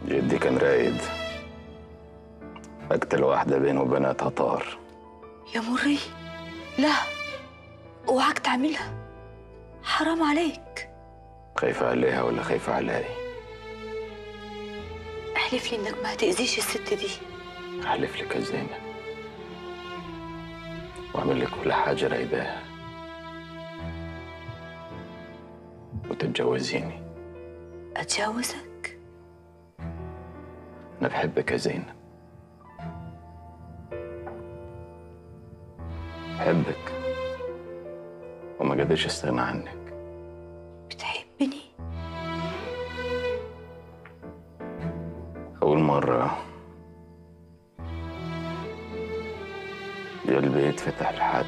جدي كان رايد اقتل واحدة بينه وبيناتها طار يا مري لا اوعاك تعملها حرام عليك خايفة عليها ولا خايفة علي احلف لي انك ما هتأذيش الست دي أحلف لك يا زينب وأعمل لك كل حاجة رايداها وتتجوزيني اتجوزك أنا بحبك يا زينب بحبك وما قدرش استغنى عنك بتحبني أول مرة قلبي يتفتح لحد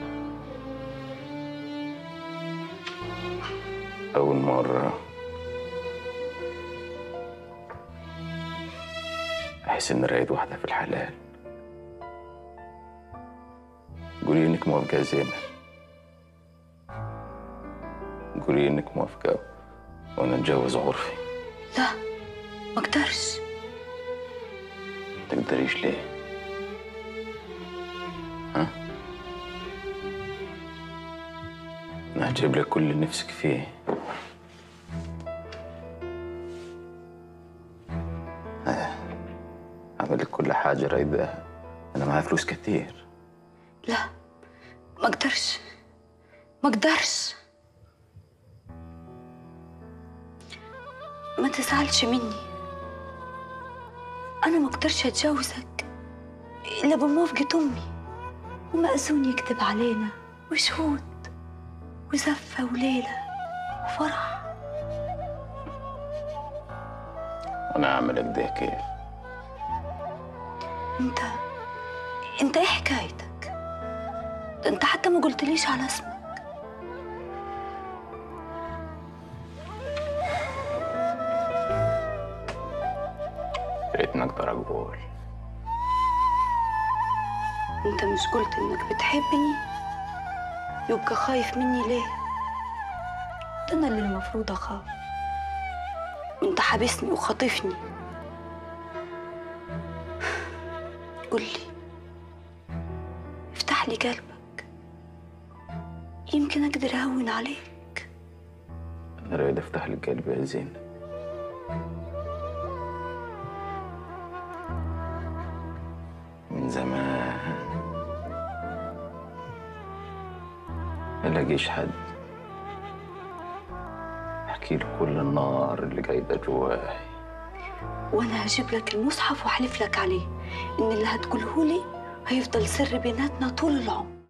أول مرة أحس إني رايد واحدة في الحلال قولي إنك موافقة يا زينب قولي إنك موافقة وأنا أتجوز عرفي لا ما اقدرش تقدريش ليه؟ ها؟ أنا هجيب لك كل اللي نفسك فيه ها، أعمل لك كل حاجة رايداها أنا معايا فلوس كتير لا ما اقدرش ما اقدرش ما تزعلش مني انا ما اقدرش اتجوزك الا بموافقة امي ومأذون يكتب علينا وشهود وزفة وليلة وفرح وأنا أعمل كده كيف؟ انت انت ايه حكايتك ده انت حتى ما قلتليش على اسمك يا ريتني أقدر أقول انت مش قلت انك بتحبني يبقى خايف مني ليه ده انا اللي المفروض اخاف انت حابسني وخاطفني قولي افتح لي قلبك يمكن اقدر اهون عليك أنا رايد أفتح لك قلبي يا زينب من زمان ما لاقيش حد احكي له كل النار اللي قايده جواي وانا هجيب لك المصحف واحلف لك عليه ان اللي هتقوله لي هيفضل سر بيناتنا طول العمر